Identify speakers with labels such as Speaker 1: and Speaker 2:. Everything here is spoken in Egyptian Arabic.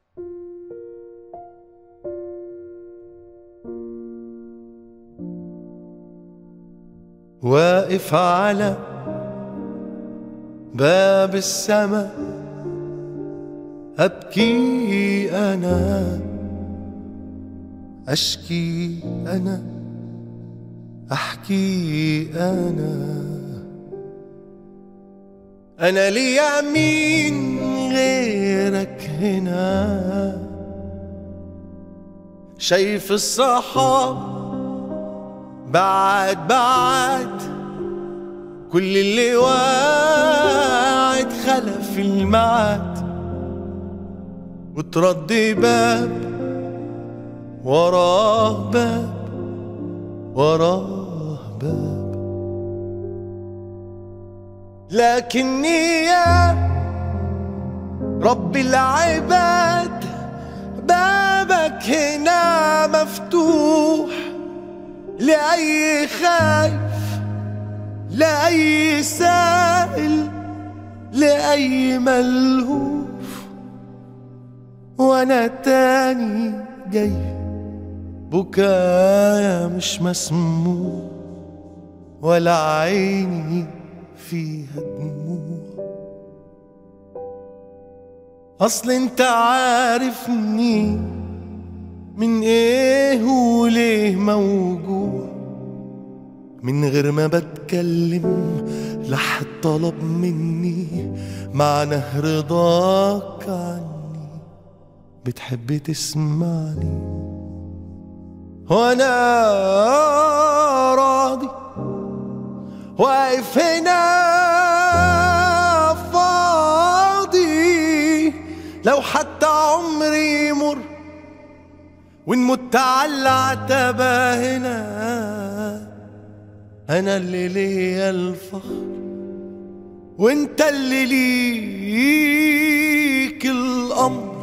Speaker 1: واقف على باب السماء أبكي أنا أشكي أنا أحكي أنا أنا لي مين غيرك هنا شايف الصحاب بعد بعد كل اللي واعد خلف المعاد وتردي باب وراه باب وراه باب لكني يا رب العباد بابك هنا مفتوح لأي خايف لأي سائل لأي ملهوف وأنا تاني جاي بكايا مش مسموع ولا عيني فيها دموع أصل انت عارفني من ايه وليه موجوع من غير ما بتكلم لحد طلب مني معنى رضاك عني بتحب تسمعني وانا راضي واقف هنا فاضي لو حتى عمري يمر وان مت على العتبة هنا انا اللي ليا الفخر وانت اللي ليك الامر